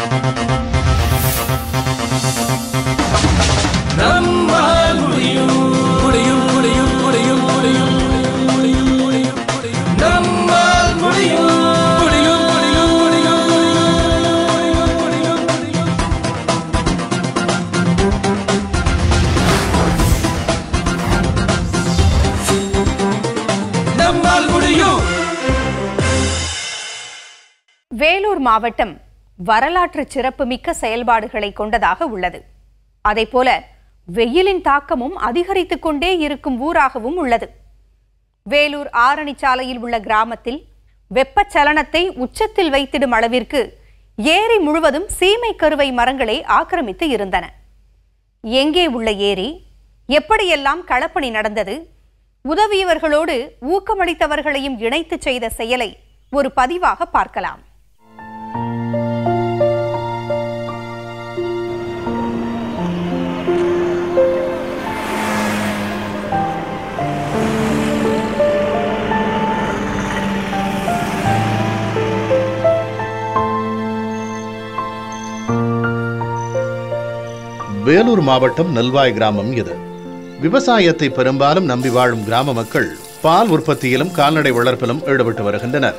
நம்மால் முடியும் முடியும் முடியும் முடியும் முடியும் முடியும் முடியும் முடியும் நம்மால் முடியும் முடியும் முடியும் முடியும் முடியும் முடியும் முடியும் நம்மால் முடியும் வேலூர் மாவட்டம் வரலாற்று சிறப்புமிக்க செயல்பாடுகளை கொண்டதாக உள்ளது அதேபோல வெயிலின் தாக்கமும் அதிகரித்துக் கொண்டே இருக்கும் ஊராகவும் உள்ளது வேலூர் ஆரணி சாலையில் உள்ள கிராமத்தில் வெப்பச்சலனத்தை உச்சத்தில் வைத்திடும் அளவிற்கு ஏரி முழுவதும் சீமை கருவை மரங்களே ஆக்கிரமித்து இருந்தன எங்கே உள்ள ஏரி எப்படியெல்லாம் களப்பணி நடந்தது உதவியவர்களோடு ஊக்கமளித்தவர்களையும் இணைத்து செய்த செயலை ஒரு பதிவாக பார்க்கலாம் வேலூர் மாவட்டம் நல்வாய் கிராமம் இது விவசாயத்தை பெரும்பாலும் நம்பி வாழும் கிராம மக்கள் பால் உற்பத்தியிலும் கால்நடை வளர்ப்பிலும் ஈடுபட்டு வருகின்றனர்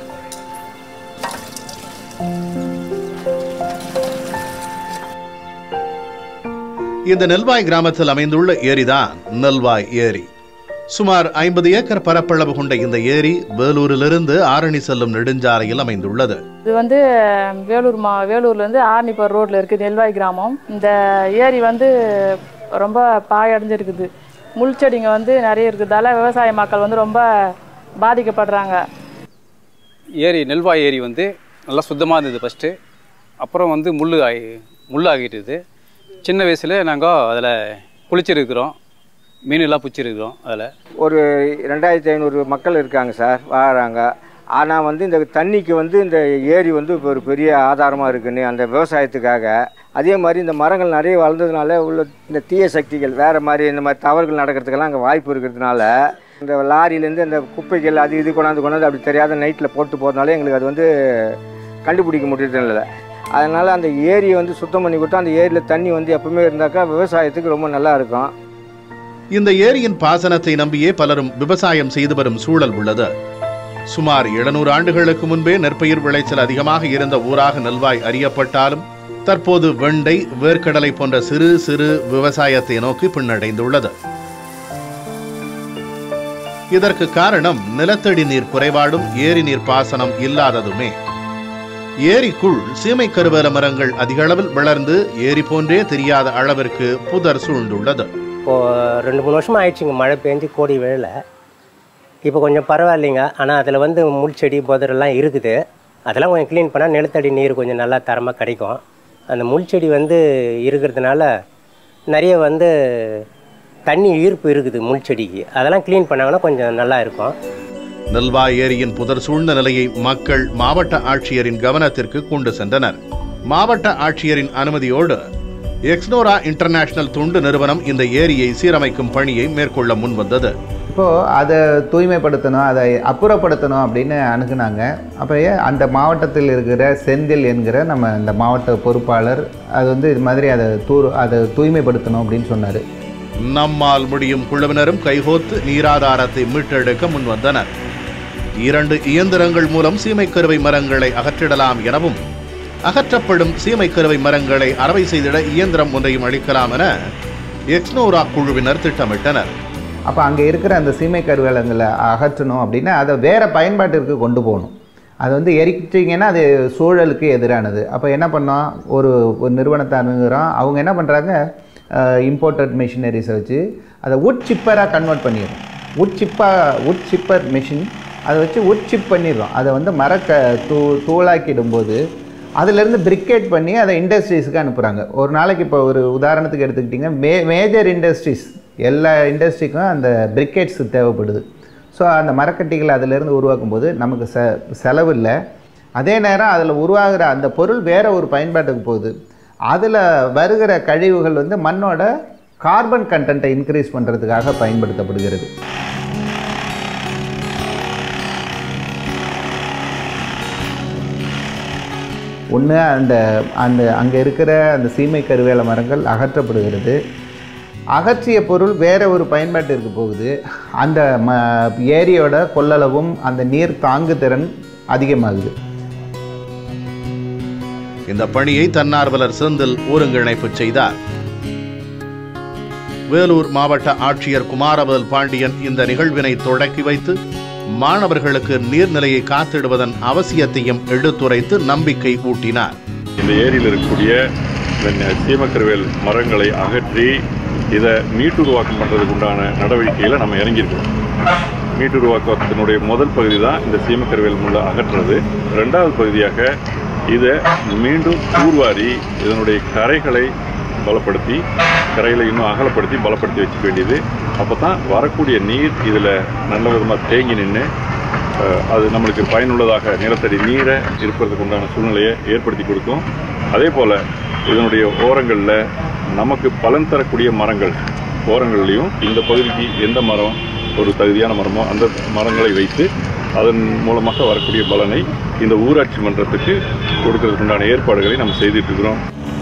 இந்த நெல்வாய் கிராமத்தில் அமைந்துள்ள ஏரிதான் நெல்வாய் ஏரி சுமார் ஐம்பது ஏக்கர் பரப்பளவு கொண்ட இந்த ஏரி வேலூரிலிருந்து ஆரணி செல்லும் நெடுஞ்சாலையில் அமைந்துள்ளது இது வந்து வேலூர் மா வேலூர்லேருந்து ஆர்னிப்பர் ரோட்டில் இருக்குது நெல்வாய் கிராமம் இந்த ஏரி வந்து ரொம்ப பாயடைஞ்சிருக்குது முள் செடிங்க வந்து நிறைய இருக்கிறதால விவசாய மக்கள் வந்து ரொம்ப பாதிக்கப்படுறாங்க ஏரி நெல்வாய் ஏரி வந்து நல்லா சுத்தமாக இருந்தது ஃபஸ்ட்டு அப்புறம் வந்து முள் ஆகி முள் ஆகிட்டுது சின்ன வயசில் நாங்கள் அதில் குளிச்சிருக்கிறோம் மீனெல்லாம் பிடிச்சிருக்கிறோம் அதில் ஒரு ரெண்டாயிரத்தி ஐநூறு மக்கள் இருக்காங்க சார் வாழறாங்க ஆனால் வந்து இந்த தண்ணிக்கு வந்து இந்த ஏரி வந்து இப்போ ஒரு பெரிய ஆதாரமாக இருக்குன்னு அந்த விவசாயத்துக்காக அதே மாதிரி இந்த மரங்கள் நிறைய வளர்ந்ததுனால உள்ள இந்த தீய சக்திகள் வேறு மாதிரி இந்த மாதிரி தவறுகள் நடக்கிறதுக்கெல்லாம் அங்கே வாய்ப்பு இருக்கிறதுனால இந்த லாரியிலேருந்து இந்த குப்பைகள் அது இது கொண்டாந்து கொண்டாந்து அப்படி தெரியாத நைட்டில் போட்டு போகிறதுனால எங்களுக்கு அது வந்து கண்டுபிடிக்க முடியறதில்ல அதனால் அந்த ஏரியை வந்து சுத்தம் பண்ணி கொடுத்தா அந்த ஏரியில் தண்ணி வந்து எப்பவுமே இருந்தாக்கா விவசாயத்துக்கு ரொம்ப நல்லா இருக்கும் இந்த ஏரியின் பாசனத்தை நம்பியே பலரும் விவசாயம் செய்து வரும் சூழல் உள்ளது சுமார் 700 ஆண்டுகளுக்கு முன்பே நெற்பயிர் விளைச்சல் அதிகமாக இருந்த ஊராக நெல்வாய் அறியப்பட்டாலும் தற்போது வெண்டை வேர்க்கடலை போன்ற சிறு சிறு விவசாயத்தை நோக்கி பின்னடைந்துள்ளது இதற்கு காரணம் நிலத்தடி நீர் குறைபாடும் ஏரி நீர் பாசனம் இல்லாததுமே ஏரிக்குள் சீமை கருவேல மரங்கள் அதிக அளவில் வளர்ந்து ஏரி போன்றே தெரியாத அளவிற்கு புதர் சூழ்ந்துள்ளது இப்போது ரெண்டு மூணு வருஷமாக ஆயிடுச்சுங்க மழை பெஞ்சு கோடி விழல இப்போ கொஞ்சம் பரவாயில்லைங்க ஆனால் அதில் வந்து முள் செடி புதரெல்லாம் இருக்குது அதெல்லாம் கொஞ்சம் க்ளீன் பண்ணால் நிலத்தடி நீர் கொஞ்சம் நல்லா தரமாக கிடைக்கும் அந்த முள் செடி வந்து இருக்கிறதுனால நிறைய வந்து தண்ணி ஈர்ப்பு இருக்குது முள் செடிக்கு அதெல்லாம் க்ளீன் பண்ணாங்கன்னா கொஞ்சம் நல்லா இருக்கும் நெல்வாய் ஏரியின் புதர் சூழ்ந்த நிலையை மக்கள் மாவட்ட ஆட்சியரின் கவனத்திற்கு கொண்டு சென்றனர் மாவட்ட ஆட்சியரின் அனுமதியோடு எக்ஸ்னோரா இன்டர்நேஷனல் தொண்டு நிறுவனம் இந்த ஏரியை சீரமைக்கும் பணியை மேற்கொள்ள முன்வந்தது இப்போது அதை தூய்மைப்படுத்தணும் அதை அப்புறப்படுத்தணும் அப்படின்னு அணுகுனாங்க அப்படியே அந்த மாவட்டத்தில் இருக்கிற செந்தில் என்கிற நம்ம இந்த மாவட்ட பொறுப்பாளர் அது வந்து இது மாதிரி அதை தூர் அதை தூய்மைப்படுத்தணும் அப்படின்னு சொன்னார் நம்மால் முடியும் குழுவினரும் கைகோத்து நீராதாரத்தை மீட்டெடுக்க முன்வந்தனர் இரண்டு இயந்திரங்கள் மூலம் சீமைக்கருவை மரங்களை அகற்றிடலாம் எனவும் அகற்றப்படும் சீமைக்கருவை மரங்களை அறவை செய்திட இயந்திரம் ஒன்றையும் அளிக்கலாம் என எக்ஸ்னோரா குழுவினர் திட்டமிட்டனர் அப்போ அங்கே இருக்கிற அந்த சீமை கருவேலங்களை அகற்றணும் அப்படின்னா அதை வேறு பயன்பாட்டிற்கு கொண்டு போகணும் அது வந்து எரிச்சிங்கன்னா அது சூழலுக்கு எதிரானது அப்போ என்ன பண்ணோம் ஒரு ஒரு நிறுவனத்தை அணுகுறோம் அவங்க என்ன பண்ணுறாங்க இம்போர்ட்டட் மிஷினரிஸை வச்சு அதை உட் சிப்பராக கன்வெர்ட் பண்ணிடுறோம் உட் சிப்பாக உட் சிப்பர் மிஷின் அதை வச்சு உட் சிப் பண்ணிடுறோம் அதை வந்து மரக்க தூ தூளாக்கிடும்போது அதிலிருந்து பிரிக்கேட் பண்ணி அதை இண்டஸ்ட்ரீஸுக்கு அனுப்புகிறாங்க ஒரு நாளைக்கு இப்போ ஒரு உதாரணத்துக்கு எடுத்துக்கிட்டிங்கன்னா மே மேஜர் இண்டஸ்ட்ரீஸ் எல்லா இண்டஸ்ட்ரிக்கும் அந்த பிரிக்கேட்ஸ் தேவைப்படுது ஸோ அந்த மரக்கட்டிகளை அதிலிருந்து உருவாக்கும் போது நமக்கு செ செலவு இல்லை அதே நேரம் அதில் உருவாகிற அந்த பொருள் வேற ஒரு பயன்பாட்டுக்கு போகுது அதில் வருகிற கழிவுகள் வந்து மண்ணோட கார்பன் கண்டென்ட்டை இன்க்ரீஸ் பண்ணுறதுக்காக பயன்படுத்தப்படுகிறது ஒன்று அந்த அந்த அங்கே இருக்கிற அந்த சீமை கருவேல மரங்கள் அகற்றப்படுகிறது அகற்றிய பொருள் வேற ஒரு பயன்பாட்டிற்கு போகுது அந்த ம ஏரியோட கொள்ளளவும் அந்த நீர் தாங்கு திறன் அதிகமாகுது இந்த பணியை தன்னார்வலர் செந்தில் ஒருங்கிணைப்பு செய்தார் வேலூர் மாவட்ட ஆட்சியர் குமாரவேல் பாண்டியன் இந்த நிகழ்வினை தொடக்கி வைத்து மாணவர்களுக்கு நீர்நிலையை காத்திடுவதன் அவசியத்தையும் எடுத்துரைத்து நம்பிக்கை ஊட்டினார் இந்த ஏரியில் இருக்கக்கூடிய இந்த சீமக்கருவேல் மரங்களை அகற்றி இதை மீட்டுருவாக்கம் பண்ணுறதுக்கு உண்டான நடவடிக்கையில் நம்ம இறங்கியிருக்கோம் மீட்டுருவாக்கத்தினுடைய முதல் பகுதி தான் இந்த சீமக்கருவேல் முள்ள அகற்றுறது ரெண்டாவது பகுதியாக இதை மீண்டும் தூர்வாரி இதனுடைய கரைகளை பலப்படுத்தி கரைகளை இன்னும் அகலப்படுத்தி பலப்படுத்தி வச்சுக்க வேண்டியது அப்போ தான் வரக்கூடிய நீர் இதில் நல்ல விதமாக தேங்கி நின்று அஹ், அது நம்மளுக்கு பயனுள்ளதாக நிலத்தடி நீரை இருப்பதற்கு உண்டான சூழ்நிலையை ஏற்படுத்தி கொடுக்கும் அதே போல் இதனுடைய ஓரங்களில் நமக்கு பலன் தரக்கூடிய மரங்கள் ஓரங்கள்லையும் இந்த பகுதிக்கு எந்த மரம் ஒரு தகுதியான மரமோ அந்த மரங்களை வைத்து அதன் மூலமாக வரக்கூடிய பலனை இந்த ஊராட்சி மன்றத்துக்கு கொடுக்கறதுக்கு உண்டான ஏற்பாடுகளை நம்ம செய்துட்டு இருக்கிறோம்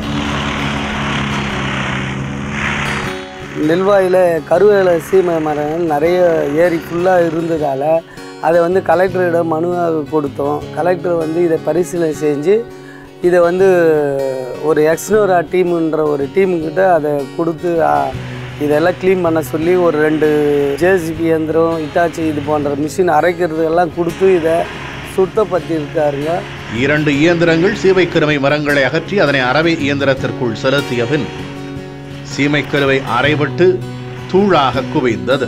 நெல்வாயில் கருவேல சீமை மரங்கள் நிறைய ஏரி ஃபுல்லாக இருந்ததால் அதை வந்து கலெக்டரிடம் மனுவாக கொடுத்தோம் கலெக்டர் வந்து இதை பரிசீலனை செஞ்சு இதை வந்து ஒரு எக்ஸ்னோரா டீமுன்ற ஒரு டீமுக்கிட்ட அதை கொடுத்து ஆ, இதெல்லாம் க்ளீன் பண்ண சொல்லி ஒரு ரெண்டு ஜேசிபி இயந்திரம் இட்டாச்சி இது போன்ற மிஷின் அரைக்கிறது எல்லாம் கொடுத்து இதை சுத்தப்படுத்தியிருக்காருங்க இரண்டு இயந்திரங்கள் சீமைக்கருவை மரங்களை அகற்றி அதனை அரவை இயந்திரத்திற்குள் செலுத்திய பின் சீமைக்கருவை அரைவிட்டு தூளாக குவிந்தது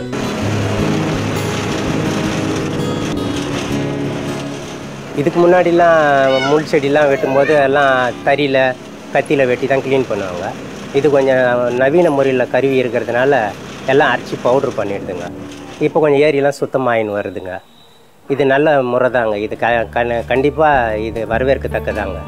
இதுக்கு முன்னாடிலாம் முள் செடிலாம் வெட்டும்போது எல்லாம் தறியில் கத்தியில் வெட்டி தான் க்ளீன் பண்ணுவாங்க இது கொஞ்சம் நவீன முறையில் கருவி இருக்கிறதுனால எல்லாம் அரைச்சி பவுட்ரு பண்ணிடுதுங்க இப்போ கொஞ்சம் ஏரியெல்லாம் சுத்தமாயின்னு வருதுங்க இது நல்ல முறை தாங்க இது க கண- கண்டிப்பாக இது வரவேற்கத்தக்கதாங்க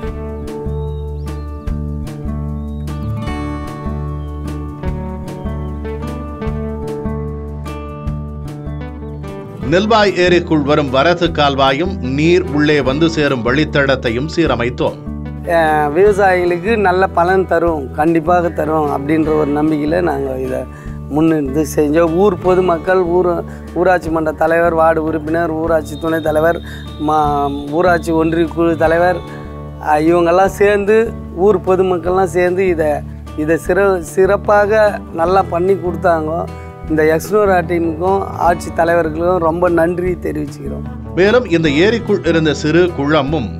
நெல்வாய் ஏரிக்குள் வரும் வரத்து கால்வாயும் நீர் உள்ளே வந்து சேரும் வழித்தடத்தையும் சீரமைத்தோம் அஹ் விவசாயிகளுக்கு நல்ல பலன் தரும் கண்டிப்பாக தரும் அப்படின்ற ஒரு நம்பிக்கையில் நாங்கள் இதை முன்னிருந்து செஞ்சோம் ஊர் பொதுமக்கள் ஊர் ஊராட்சி மன்ற தலைவர் வார்டு உறுப்பினர் ஊராட்சி துணைத் தலைவர் மா ஊராட்சி ஒன்றிய குழு தலைவர் அஹ் இவங்கெல்லாம் சேர்ந்து ஊர் பொதுமக்கள்லாம் சேர்ந்து இதை இதை சிற சிறப்பாக நல்லா பண்ணி கொடுத்தாங்க இந்த எக்ஸ்னோரா டீமுக்கும் ஆட்சி தலைவர்களுக்கும் ரொம்ப நன்றி தெரிவிச்சுக்கிறோம் மேலும் இந்த ஏரிக்குள் இருந்த சிறு குளமும்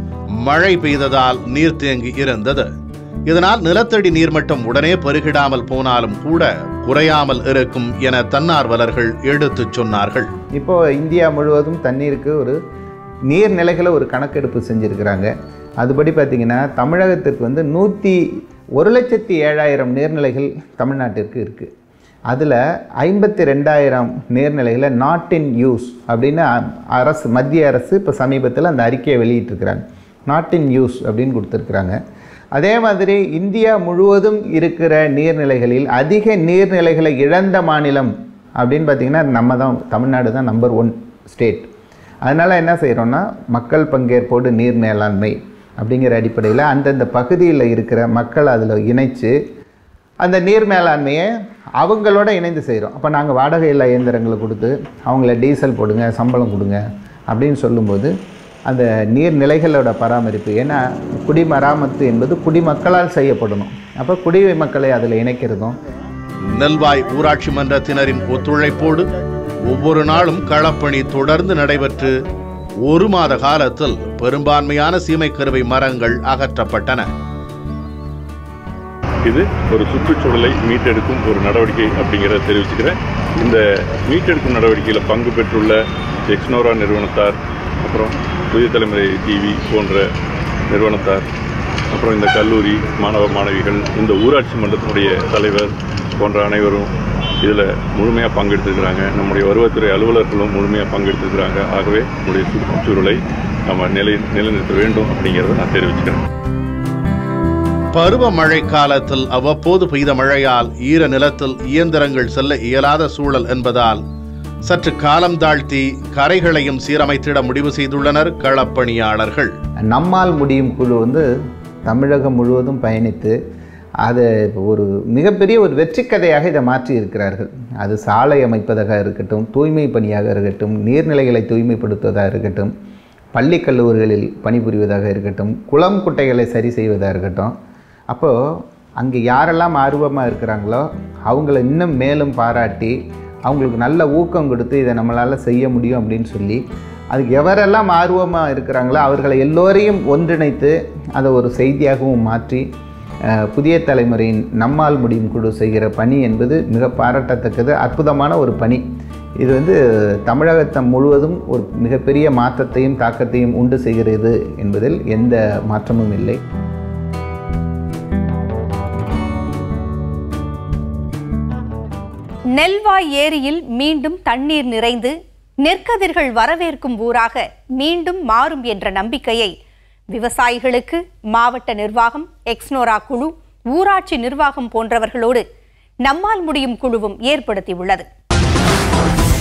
மழை பெய்ததால் நீர் தேங்கி இருந்தது இதனால் நிலத்தடி நீர்மட்டம் உடனே பெருகிடாமல் போனாலும் கூட குறையாமல் இருக்கும் என தன்னார்வலர்கள் எடுத்துச் சொன்னார்கள் இப்போ இந்தியா முழுவதும் தண்ணீருக்கு ஒரு நீர்நிலைகளை ஒரு கணக்கெடுப்பு செஞ்சுருக்கிறாங்க அதுபடி பார்த்திங்கன்னா தமிழகத்திற்கு வந்து நூற்றி ஒரு லட்சத்தி ஏழாயிரம் நீர்நிலைகள் தமிழ்நாட்டிற்கு இருக்குது அதில் ஐம்பத்தி ரெண்டாயிரம் நீர்நிலைகளை நாட் இன் யூஸ் அப்படின்னு அ- அரசு மத்திய அரசு இப்போ சமீபத்தில் அந்த அறிக்கையை வெளியிட்டிருக்கிறாங்க நாட் இன் யூஸ் அப்படின்னு கொடுத்துருக்குறாங்க அதே மாதிரி இந்தியா முழுவதும் இருக்கிற நீர்நிலைகளில் அதிக நீர்நிலைகளை இழந்த மாநிலம் அப்படின்னு பார்த்திங்கன்னா நம்ம தான் தமிழ்நாடு தான் நம்பர் ஒன் ஸ்டேட் அதனால் என்ன செய்கிறோன்னா மக்கள் பங்கேற்போடு நீர் மேலாண்மை அப்படிங்கிற அடிப்படையில் அந்தந்த பகுதியில் இருக்கிற மக்கள் அதில் இணைச்சு அந்த நீர் மேலாண்மையை அவங்களோட இணைந்து செய்கிறோம் அப்போ நாங்கள் வாடகை இல்லா இயந்திரங்களை கொடுத்து அவங்கள டீசல் போடுங்க சம்பளம் கொடுங்க அப்படின்னு சொல்லும்போது அந்த நீர்நிலைகளோட பராமரிப்பு ஏன்னா குடிமராமத்து என்பது குடிமக்களால் செய்யப்படணும் அப்போ குடிமக்களை அதில் இணைக்கிறதும் நெல்வாய் ஊராட்சி மன்றத்தினரின் ஒத்துழைப்போடு ஒவ்வொரு நாளும் களப்பணி தொடர்ந்து நடைபெற்று ஒரு மாத காலத்தில் பெரும்பான்மையான சீமைக்கருவை மரங்கள் அகற்றப்பட்டன இது ஒரு சுற்றுச்சூழலை மீட்டெடுக்கும் ஒரு நடவடிக்கை அப்படிங்கிறத தெரிவிச்சுக்கிறேன் இந்த மீட்டெடுக்கும் நடவடிக்கையில் பங்கு பெற்றுள்ள எக்ஸ்னோரா நிறுவனத்தார் அப்புறம் புதிய தலைமுறை டிவி போன்ற நிறுவனத்தார் அப்புறம் இந்த கல்லூரி மாணவ மாணவிகள் இந்த ஊராட்சி மன்றத்தினுடைய தலைவர் போன்ற அனைவரும் இதில் முழுமையாக பங்கெடுத்துருக்கிறாங்க நம்முடைய வருவாய்த்துறை அலுவலர்களும் முழுமையாக பங்கெடுத்துருக்கிறாங்க ஆகவே நம்முடைய சுற்றுச்சூழலை நம்ம நிலை நிலைநிறுத்த வேண்டும் அப்படிங்கிறத நான் தெரிவிச்சுக்கிறேன் பருவமழை காலத்தில் அவ்வப்போது பெய்த மழையால் ஈர நிலத்தில் இயந்திரங்கள் செல்ல இயலாத சூழல் என்பதால் சற்று காலம் தாழ்த்தி கரைகளையும் சீரமைத்திட முடிவு செய்துள்ளனர் களப்பணியாளர்கள் நம்மால் முடியும் குழு வந்து தமிழகம் முழுவதும் பயணித்து அதை ஒரு மிகப்பெரிய ஒரு வெற்றி கதையாக இதை மாற்றி இருக்கிறார்கள் அது சாலை அமைப்பதாக இருக்கட்டும் தூய்மை பணியாக இருக்கட்டும் நீர்நிலைகளை தூய்மைப்படுத்துவதாக இருக்கட்டும் பள்ளி கல்லூரிகளில் பணிபுரிவதாக இருக்கட்டும் குளம் குட்டைகளை சரி செய்வதாக இருக்கட்டும் அப்போது அங்கே யாரெல்லாம் ஆர்வமாக இருக்கிறாங்களோ அவங்கள இன்னும் மேலும் பாராட்டி அவங்களுக்கு நல்ல ஊக்கம் கொடுத்து இதை நம்மளால் செய்ய முடியும் அப்படின்னு சொல்லி அதுக்கு எவரெல்லாம் ஆர்வமாக இருக்கிறாங்களோ அவர்களை எல்லோரையும் ஒன்றிணைத்து அதை ஒரு செய்தியாகவும் மாற்றி அஹ், புதிய தலைமுறையின் நம்மால் முடியும் குழு செய்கிற பணி என்பது மிக பாராட்டத்தக்கது அற்புதமான ஒரு பணி இது வந்து தமிழகத்தம் முழுவதும் ஒரு மிகப்பெரிய மாற்றத்தையும் தாக்கத்தையும் உண்டு செய்கிறது என்பதில் எந்த மாற்றமும் இல்லை நெல்வாய் ஏரியில் மீண்டும் தண்ணீர் நிறைந்து நெற்கதிர்கள் வரவேற்கும் ஊராக மீண்டும் மாறும் என்ற நம்பிக்கையை விவசாயிகளுக்கு மாவட்ட நிர்வாகம் எக்ஸ்னோரா குழு ஊராட்சி நிர்வாகம் போன்றவர்களோடு நம்மால் முடியும் குழுவும் ஏற்படுத்தியுள்ளது